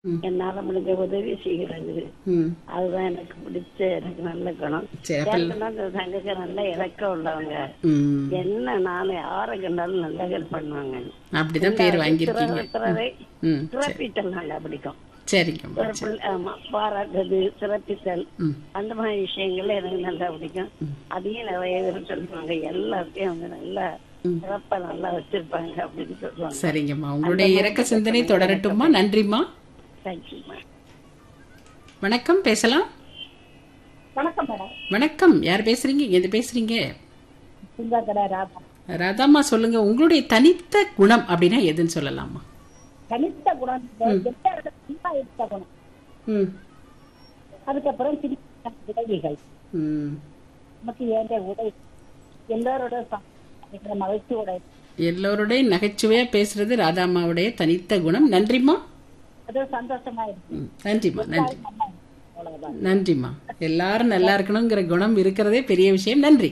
என்னால முடிஞ்ச உதவி செய்கிறது ம் அதுதான் எனக்கு பிடிச்ச எனக்கு நல்ல குணம் சரி அப்ப ஏற்கனவே அந்த தங்கச்சி நல்ல இறக்கம் உள்ளவங்க ம் என்ன நானும் யாரை கண்டாலும் நல்ல ஹெல்ப் பண்ணுவாங்க அப்படிதான் பேர் வாங்கியிருக்கீங்க சிறவை ம் சிறப்பித்தல் நல்லா பிடிக்கும் சரிங்கம்மா ஒரு பிள்ளை- ஆமா பாராட்டுறது சிறப்பித்தல் ம் அந்த மாதிரி விஷயங்கள்ல எனக்கு நல்லா பிடிக்கும் அதையும் நிறைய பேர் சொல்லுவாங்க எல்லாத்தையும் அவங்க நல்லா சிறப்பா நல்லா வச்சிருப்பாங்க அப்படின்னு சொல்லுவாங்க சரிங்கம்மா உங்களுடைய இறக்க சிந்தனை தொடரட்டும்மா நன்றிம்மா தேங்க்யூமா வணக்கம் பேசலாம் வணக்கம் மேடம் வணக்கம் யார் பேசுறீங்க எது பேசுறீங்க சிங்கா கடை ராதா ராதாம்மா சொல்லுங்க உங்களுடைய தனித்த குணம் அப்படின்னா எதுன்னு சொல்லலாமா கணித்த குணம் எட்டாவது சினிமா எடுத்த குணம் ம் அதுக்கப்புறம் சினிமா உதவிகள் ம் நமக்கு ஏந்த உதவி எல்லாரோட ச- இருக்கிற மகிழ்ச்சியோட எல்லோருடைய நகைச்சுவையா பேசுறது ராதாம்மாவுடைய தனித்த குணம் நன்றிம்மா அது சந்தோஷமா இருக்கு ம், நன்றிம்மா நன்றி நல்லா இருக்கு. அவ்வளவுதான் நன்றிம்மா எல்லாரும் நல்லா இருக்கணுங்கிற குணம் இருக்கிறதே பெரிய விஷயம் நன்றி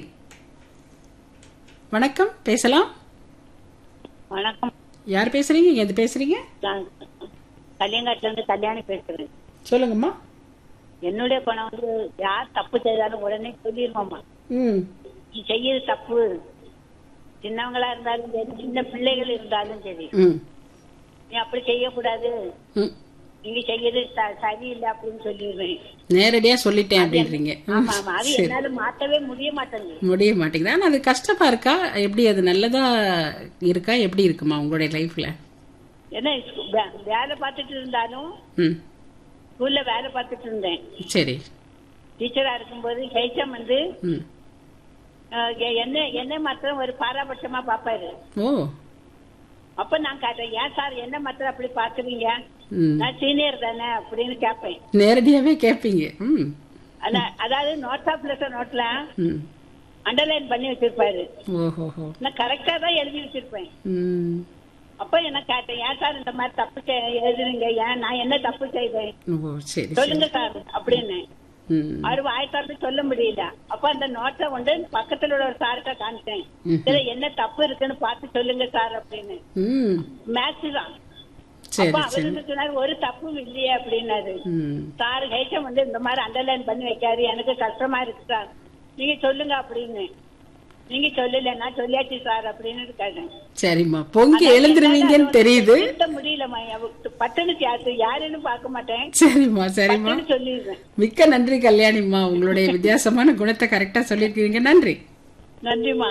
வணக்கம் பேசலாம் வணக்கம் யார் பேசுறீங்க எது பேசுறீங்க நான் கல்யாணத்துல இருந்து கல்யாணி பேசுறேன் சொல்லுங்கம்மா என்னுடைய குணம் வந்து யார் தப்பு செய்தாலும் உடனே சொல்லிடுவோம்மா ம் நீ செய்யறது தப்பு சின்னவங்களா இருந்தாலும் சரி சின்ன பிள்ளைகள் இருந்தாலும் சரி ம் நீ அப்படி செய்யக்கூடாது ம் நீங்க செய்யறது ச- சரியில்லை அப்படின்னு சொல்லிடுவேன் நேரடியா சொல்லிட்டேன் அப்படின்றீங்க ம், ஆமா ஆமா அது சரி என்னால மாத்தவே முடிய மாட்டேங்குது முடிய மாட்டேங்குது ஆனா அது கஷ்டமா இருக்கா எப்படி அது நல்லதா இருக்கா எப்படி இருக்குமா உங்களுடைய லைஃப்ல ஏன்னா ஸ்கூ- வே- வேலை பார்த்துட்டு இருந்தாலும் ம் ஸ்கூல்ல வேலை பார்த்துட்டு இருந்தேன் சரி டீச்சரா இருக்கும்போது ஹெச்எம் வந்து ம் அஹ், எ- என்ன என்ன மாத்திரம் ஒரு பாராபட்சமா பாப்பாரு ஓ அப்ப நான் கேட்டேன் ஏன் சார் என்ன மாத்திரம் அப்படி பாக்குறீங்க ம் நான் சீனியர் தானே அப்படின்னு கேட்பேன் நேரடியாவே கேட்பீங்க ம் ஆனா- அதாவது நோட்ஸ் ஆஃப் லெட்டர் நோட்ல ம் அண்டர்லைன் பண்ணி வச்சிருப்பாரு ஓஹோஹோ நான் கரெக்டா தான் எழுதி வச்சிருப்பேன் ம் அப்ப என்ன கேட்டேன் ஏன் சார் இந்த மாதிரி தப்பு செய்- எழுதுறீங்க ஏன் நான் என்ன தப்பு செய்தேன் ஓ சரி சரி சொல்லுங்க சார் அப்படின்னு ம் அவரு வாய் திறந்து சொல்ல முடியல அப்ப அந்த நோட்டை கொண்டு பக்கத்துல உள்ள ஒரு சார்கிட்ட காமிச்சேன் ம். இதுல என்ன தப்பு இருக்குன்னு பார்த்து சொல்லுங்க சார் அப்படின்னு ம் மேத்ஸ் தான் சரி அப்ப சரி அவரு சொன்னாரு ஒரு தப்பும் இல்லையே அப்படின்னாரு ம் சார் ஹெச்எம் வந்து இந்த மாதிரி அண்டர்லைன் பண்ணி வைக்காரு எனக்கு கஷ்டமா இருக்கு சார் நீங்க சொல்லுங்க அப்படின்னு நீங்க சொல்லல நான் சொல்லியாச்சு சார் அப்படின்னு கேட்டேன் சரிம்மா பொங்கி எழுந்துருவீங்கன்னு தெரியுது நிறுத்த முடியலம்மா அவ- பட்டுன்னு யாரு யாருன்னு பார்க்க மாட்டேன் சரிம்மா சரிம்மா பட்டுன்னு சொல்லிடுறேன் மிக்க நன்றி கல்யாணிம்மா உங்களுடைய வித்தியாசமான குணத்தை கரெக்டா சொல்லியிருக்கீங்க நன்றி நன்றிம்மா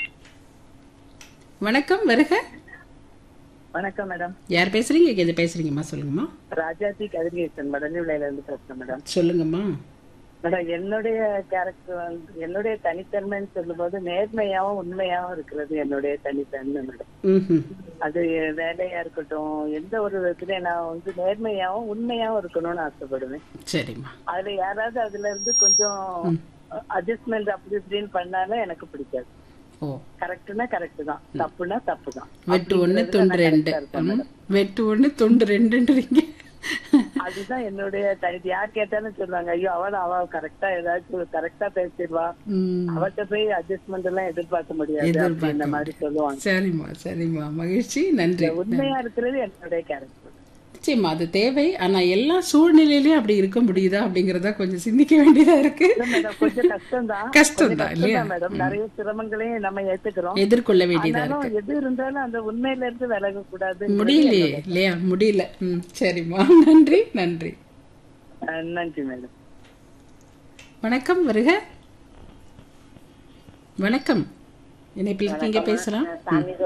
வணக்கம் வருக வணக்கம் மேடம் யார் பேசுறீங்க எது பேசுறீங்கம்மா சொல்லுங்கம்மா ராஜாஜி கதிர்கேசன் மேடம் விளையில இருந்து பேசுறேன் மேடம் சொல்லுங்கம்மா மேடம் என்னுடைய கேரக்டர் வந்து என்னுடைய தனித்தன்மைன்னு சொல்லும்போது நேர்மையாவும் உண்மையாவும் இருக்கிறது என்னுடைய தனித்தன்மை மேடம் ம் அது வேலையா இருக்கட்டும் எந்த ஒரு விதத்துல நான் வந்து நேர்மையாவும் உண்மையாவும் இருக்கணும்னு ஆசைப்படுவேன் சரிம்மா அதுல யாராவது அதுல இருந்து கொஞ்சம் அட்ஜஸ்ட்மெண்ட் அப்படி இப்படின்னு பண்ணாலும் எனக்கு பிடிக்காது ஓ கரெக்ட்னா கரெக்ட் தான் தப்புனா தப்பு தான் வெட்டு ஒண்ணு துண்டு ரெண்டு ம், வெட்டு ஒண்ணு துண்டு ரெண்டுன்றீங்க அதுதான் என்னுடைய தனி யார் கேட்டாலும் சொல்லுவாங்க ஐயோ அவள் அவ கரெக்டா ஏதாச்சும் கரெக்டா பேசிடுவா ம், அவட்ட போய் அட்ஜஸ்ட்மெண்ட் எல்லாம் எதிர்பார்க்க முடியாது எதிர்பார்க்க அப்படின்ற மாதிரி சொல்லுவாங்க சரிம்மா சரிம்மா மகிழ்ச்சி நன்றி உண்மையா இருக்கிறது என்னுடைய கேரக்டர் நிச்சயமா அது தேவை ஆனா எல்லா சூழ்நிலையிலயும் அப்படி இருக்க முடியுதா அப்படிங்கறத கொஞ்சம் சிந்திக்க வேண்டியதா இருக்கு கொஞ்சம் கஷ்டம் தான் கஷ்டம் தான் இல்லையா மேடம் நிறைய சிரமங்களையும் நம்ம ஏத்துக்கிறோம் எதிர்கொள்ள வேண்டியதா ஆனாலும் இருக்கு எது இருந்தாலும் அந்த உண்மையில இருந்து விலக கூடாது முடியலையே இல்லையா முடியல ம் சரிம்மா நன்றி நன்றி நன்றி மேடம் வணக்கம் வருக வணக்கம் இணைப்பில் இருக்கீங்க பேசலாம் சாமி